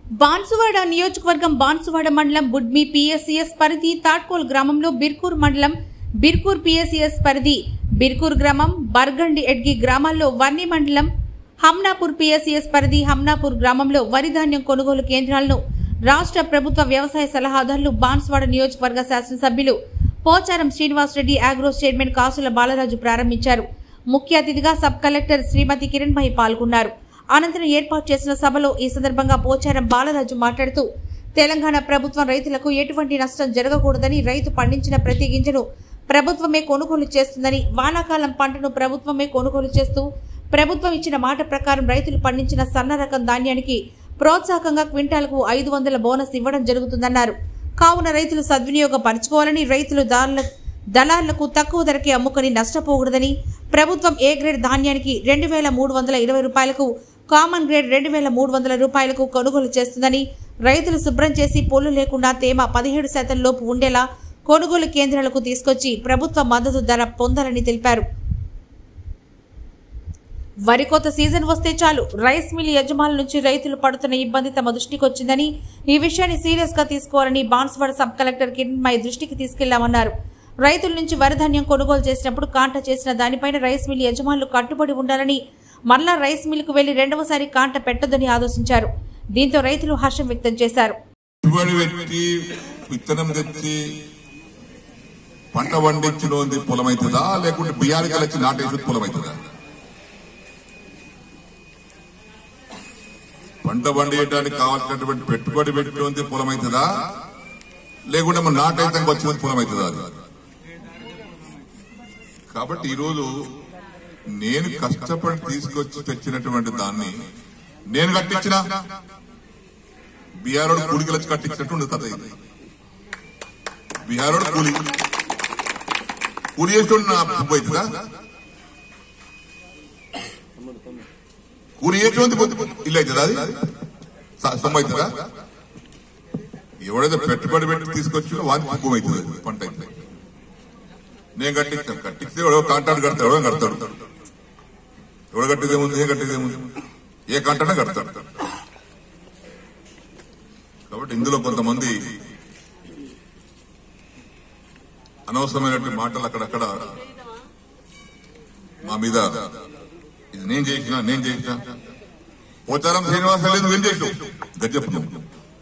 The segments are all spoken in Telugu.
బాన్సువాడ నియోజకవర్గం బాన్సువాడ మండలం బుడ్మి పిఎస్సిఎస్ పరిధి తాట్కోల్ గ్రామంలో బిర్కూర్ మండలం బిర్కూర్ పిఎస్సిఎస్ పరిధి బిర్కూర్ గ్రామం బర్గండి ఎడ్గి గ్రామాల్లో వన్ని మండలం హమ్నాపూర్ పిఎస్సిఎస్ పరిధి హమ్నాపూర్ గ్రామంలో వరి ధాన్యం కొనుగోలు కేంద్రాలను రాష్ట్ర ప్రభుత్వ వ్యవసాయ సలహాదారులు బాన్సువాడ నియోజకవర్గ శాసనసభ్యులు పోచారం శ్రీనివాస్ రెడ్డి ఆగ్రోస్ చైర్మన్ కాసుల బాలరాజు ప్రారంభించారు ముఖ్య అతిథిగా సబ్ కలెక్టర్ శ్రీమతి కిరణ్మయి పాల్గొన్నారు అనంతరం ఏర్పాటు చేసిన సభలో ఈ సందర్భంగా పోచారం బాలరాజు మాట్లాడుతూ తెలంగాణ ప్రభుత్వం రైతులకు ఎటువంటి నష్టం జరగకూడదని రైతు పండించిన ప్రతి గింజను ప్రభుత్వమే కొనుగోలు చేస్తుందని వానాకాలం పంటను ప్రభుత్వమే కొనుగోలు చేస్తూ ప్రభుత్వం ఇచ్చిన మాట ప్రకారం రైతులు పండించిన సన్న రకం ధాన్యానికి ప్రోత్సాహకంగా క్వింటాల్కు ఐదు వందల బోనస్ ఇవ్వడం జరుగుతుందన్నారు కావున రైతులు సద్వినియోగపరచుకోవాలని రైతులు దారుల దళారులకు తక్కువ ధరకే అమ్ముకొని నష్టపోకూడదని ప్రభుత్వం ఏ గ్రేడ్ ధాన్యానికి రెండు వేల మూడు వందల ఇరవై రూపాయలకు కామన్ గ్రేడ్ రెండు వేల మూడు వందల రూపాయలకు కొనుగోలు చేస్తుందని రైతులు శుభ్రం చేసి పొల్లు లేకుండా తేమ పదిహేడు శాతం లోపు ఉండేలా కొనుగోలు కేంద్రాలకు తీసుకొచ్చి ప్రభుత్వ మద్దతు ధర పొందాలని తెలిపారు వరి కోత సీజన్ వస్తే చాలు రైస్ మిల్ యజమానుల నుంచి రైతులు పడుతున్న ఇబ్బంది తమ దృష్టికి వచ్చిందని ఈ విషయాన్ని సీరియస్ గా తీసుకోవాలని బాన్స్వాడ సబ్ కలెక్టర్ కిరణ్మయి దృష్టికి తీసుకెళ్లామన్నారు రైతుల నుంచి వరి ధాన్యం కొనుగోలు చేసినప్పుడు కాంట చేసిన దానిపైన రైస్ మిల్ యజమానులు కట్టుబడి ఉండాలని మరలా రైస్ మిల్కు వెళ్లి రెండవసారి కాంట పెట్టొద్దని ఆదేశించారు దీంతో రైతులు హర్షం వ్యక్తం చేశారు పెట్టుబడి పెట్టి విత్తనం తెచ్చి పంట పండించిన పొలం అవుతుందా లేకుంటే బియ్యాలు కలిసి నాటేసి పొలం అవుతుందా పంట పండియడానికి కావాల్సినటువంటి పెట్టుబడి పెట్టినది పొలం అవుతుందా లేకుంటే మన నాటైతంగా వచ్చినది పొలం అవుతుందా అది కాబట్టి ఈరోజు నేను కష్టపడి తీసుకొచ్చి తెచ్చినటువంటి దాన్ని నేను కట్టించిన బీహారోడు కూలికి వచ్చి కట్టించినట్టు ఉండదు కథ ఇది బీహారోడు కూలి కూలి చేస్తుండే నా డబ్బు అవుతుందా కూలి చేస్తుంది ఇల్లు అవుతుందా అది స- సొమ్ము అవుతుందా ఎవడైతే పెట్టుబడి పెట్టి తీసుకొచ్చి వానికి భూమి అవుతుంది అది, పంట అవుతుంది నేను కట్టించాను కట్టిస్తే ఎవడో కాంట్రాక్ట్ కడతాడు ఎవడో కడతాడు ఎవడో కట్టేదేముంది ఏం కట్టేదేముంది ఏ కాంట్రాక్ట్ కడతాడు కాబట్టి ఇందులో కొంతమంది అనవసరమైనటువంటి మాటలు అక్కడక్కడ మా మీద ఇది నేను చేసిన నేను చేసిన పోచారం శ్రీనివాస లేదు నువ్వేం చేసావు గజ్జప్పు నువ్వు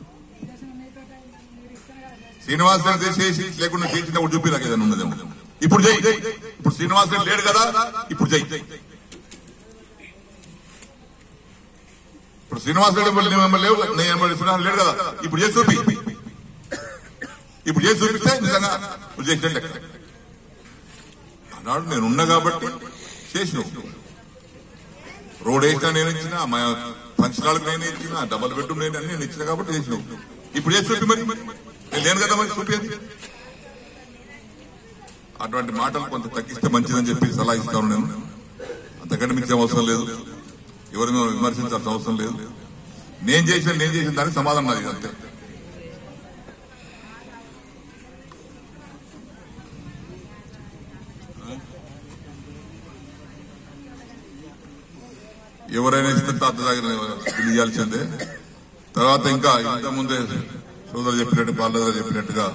శ్రీనివాస చేసి లేకుండా చేసిన చూపి నాకు ఏదైనా ఉన్నదేమో ఇప్పుడు జై ఇప్పుడు శ్రీనివాస లేడు కదా ఇప్పుడు జై ఇప్పుడు శ్రీనివాస రెడ్డి మళ్ళీ నేను లేవు నేను మళ్ళీ శ్రీనివాస లేడు కదా ఇప్పుడు చేసి చూపి ఇప్పుడు చేసి చూపిస్తే నిజంగా నువ్వు చేసిన లెక్క అన్నాడు నేను ఉన్నా కాబట్టి చేసిన రోడ్ వేసినా నేను ఇచ్చిన మా ఫంక్షనాలకు నేను ఇచ్చిన డబల్ బెడ్రూమ్ నేను అన్ని నేను ఇచ్చిన కాబట్టి చేసిన ఇప్పుడు చేసి చూపి మరి నేను లేను కదా మరి చూపేది అటువంటి మాటలు కొంత తగ్గిస్తే మంచిదని చెప్పి సలహా ఇస్తాను నేను అంతకంటే మించే అవసరం లేదు ఎవరిని విమర్శించాల్సిన అవసరం లేదు నేను చేసిన నేను చేసిన దానికి సమాధానం నాది అంతే ఎవరైనా ఇస్తే తాత దగ్గర తెలియాల్సిందే తర్వాత ఇంకా ఇంత ముందే సోదరు చెప్పినట్టు బాలరాజు చెప్పినట్టుగా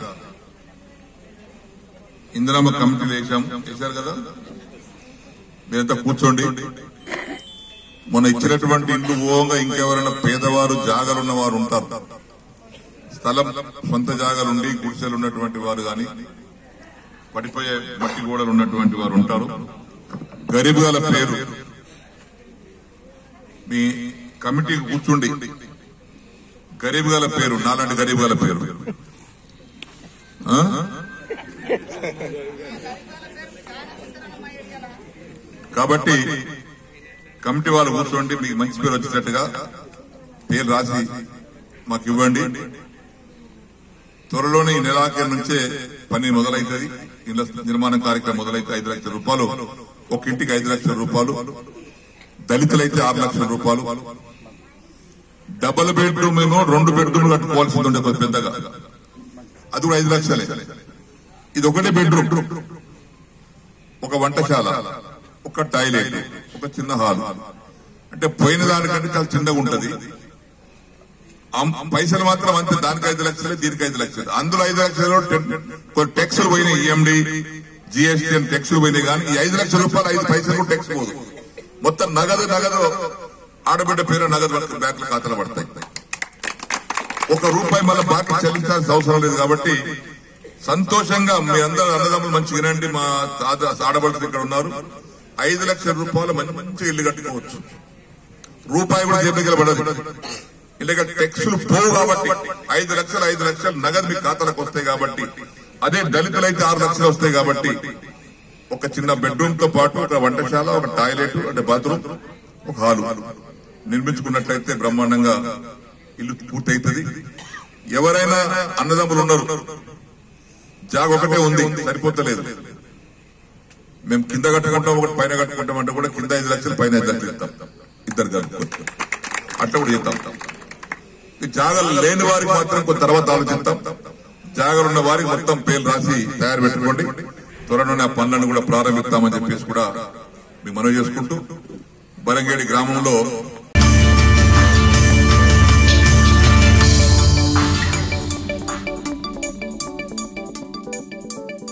ఇందిరమ్మ కమిటీలు వేసాం వేశారు కదా మీరంతా కూర్చోండి మొన్న ఇచ్చినటువంటి ఇండ్లు పోగా ఇంకెవరైనా పేదవారు జాగాలున్న వారు ఉంటారు స్థలం సొంత జాగాలుండి గుడిసెలు ఉన్నటువంటి వారు గాని పడిపోయే మట్టి గోడలు ఉన్నటువంటి వారు ఉంటారు గరీబ్ గల పేరు మీ కమిటీ కూర్చుండి గరీబ్ గల పేరు నాలాంటి గరీబ్ గల పేరు ఆ? కాబట్టి కమిటీ వాళ్ళు కూర్చోండి మీకు మంచి పేరు వచ్చేటట్టుగా పేరు రాసి మాకు ఇవ్వండి త్వరలోనే ఈ నెలాఖరు నుంచే పని మొదలవుతుంది ఇళ్ల నిర్మాణ కార్యక్రమం మొదలైతే ఐదు లక్షల రూపాయలు ఒక ఇంటికి ఐదు లక్షల రూపాయలు దళితులైతే ఆరు లక్షల రూపాయలు డబుల్ బెడ్రూమ్ ఏమో రెండు బెడ్రూమ్ కట్టుకోవాల్సింది ఉండే కొద్ది పెద్దగా అది కూడా ఐదు లక్షలే ఇది ఒకటే బెడ్రూమ్ ఒక వంటశాల ఒక టాయిలెట్ ఒక చిన్న హాల్ అంటే పోయిన దానికంటే చాలా చిన్నగా ఉంటది అమ్- పైసలు మాత్రం అంతే దానికి ఐదు లక్షలు దీనికి ఐదు లక్షలు అందులో ఐదు లక్షలు టెన్- కొన్ని ట్యాక్సులు పోయినాయి ఈఎండి జిఎస్టీ అని ట్యాక్సులు పోయినాయి కానీ ఈ ఐదు లక్షల రూపాయలు ఐదు పైసలు ట్యాక్స్ పోదు మొత్తం నగదు నగదు ఆడబిడ్డ పేరు నగదు మనకు బ్యాంకుల ఖాతాలో పడతాయి ఒక రూపాయి మళ్ళీ బాకీ చెల్లించాల్సిన అవసరం లేదు కాబట్టి సంతోషంగా మీ అందరూ అన్నదమ్ములు మంచి వినండి మా ఆద- ఆడబడుతులు ఇక్కడ ఉన్నారు ఐదు లక్షల రూపాయలు మంచి మంచి ఇల్లు కట్టుకోవచ్చు రూపాయి కూడా జేబుకి పడదు ఇలాగ టెక్స్టులు పోవు కాబట్టి ఐదు లక్షలు ఐదు లక్షలు నగదు మీ ఖాతాలకు వస్తాయి కాబట్టి అదే దళితులైతే ఆరు లక్షలు వస్తాయి కాబట్టి ఒక చిన్న బెడ్రూమ్ తో పాటు ఒక వంటశాల ఒక టాయిలెట్ అంటే బాత్రూమ్ ఒక హాలు నిర్మించుకున్నట్లయితే బ్రహ్మాండంగా ఇల్లు పూర్తయితది ఎవరైనా అన్నదమ్ములు ఉన్నారు జాగ ఒకటే ఉంది సరిపోతలేదు మేము కింద కట్టుకుంటాం ఒకటి పైన కట్టుకుంటాం అంటే కూడా కింద ఐదు లక్షలు పైన ఐదు లక్షలు ఇస్తాం ఇద్దరు కలుపుకొని అట్లా కూడా చేద్దాం ఈ జాగలు లేని వారికి మాత్రం కొంత తర్వాత ఆలోచిస్తాం జాగలు ఉన్న వారికి మొత్తం పేర్లు రాసి తయారు పెట్టుకోండి త్వరలోనే ఆ పనులను కూడా ప్రారంభిస్తామని చెప్పేసి కూడా మీకు మనవి చేసుకుంటూ బరంగేడి గ్రామంలో